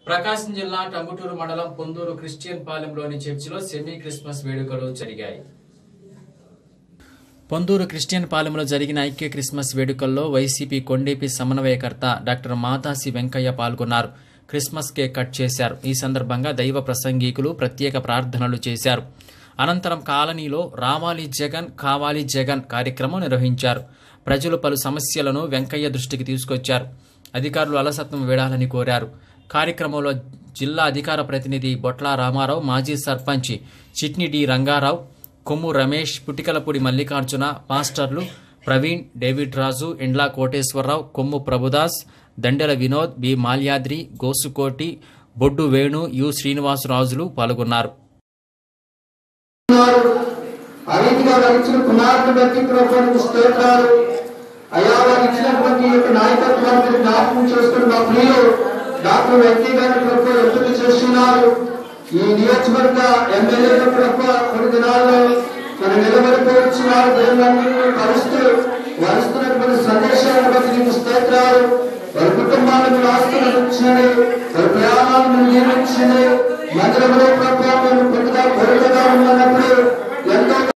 ప్రకాశం జిల్లా టంగుటూరు మండలం పొందూరు క్రిస్టియన్ పాలెంలోని చర్చిలో సెమీ క్రిస్మస్ వేడుకలు జరిగాయి పొందూరు క్రిస్టియన్ పాలెంలో జరిగిన ఐక్య క్రిస్మస్ వేడుకల్లో వైసీపీ కొండేపి సమన్వయకర్త డాక్టర్ మాతాసి వెంకయ్య పాల్గొన్నారు క్రిస్మస్ కేక్ కట్ చేశారు ఈ సందర్భంగా దైవ ప్రసంగికులు ప్రత్యేక ప్రార్థనలు చేశారు అనంతరం కాలనీలో రావాలి జగన్ కావాలి జగన్ కార్యక్రమం నిర్వహించారు ప్రజలు పలు సమస్యలను వెంకయ్య దృష్టికి తీసుకొచ్చారు అధికారులు అలసత్వం వేడాలని కోరారు కార్యక్రమంలో జిల్లా అధికార ప్రతినిధి బొట్ల రామారావు మాజీ సర్పంచ్ చిట్ని డి రంగారావు కొమ్ము రమేష్ పుటికలపూడి మల్లికార్జున మాస్టర్లు Praveen David Raju Endla Koteswararao Kommu Prabhudas Dandela Vinod B Malyadri Gosukoti Boddu Venu U శ్రీనివాసరాజులు పాల్గొన్నారు ఉన్నారు ఆ రీతిగా వారు ఇచ్చిన కుమారుని బట్టి ప్రభుత్వానికి స్తోత్రాలు అయా వారు ఇచ్చినటువంటి ఈ యొక్క నాయకత్వాన్ని మీరు జ్ఞాపకం చేసుకుని మా ప్రియులు డాక్టర్ వెంకీ గారి ప్రభు ఎంపిక చేస్తున్నారు ఈ నియోజకవర్గ ఎమ్మెల్యేల ప్రభు కొన్ని దినాల్లో మన నిలబడిపోవచ్చున్నారు దేవుళ్ళందరినీ కలుస్తూ వరుస్తున్నటువంటి సందేశాలను బట్టి నీకు స్తోత్రాలు వారి కుటుంబాలను మీరు ఆస్తులను వారి ప్రయాణాలను నియమించింది మందిరంలో ప్రభావం మేము కొద్దిగా కొరతగా ఉన్నప్పుడు ఎంతో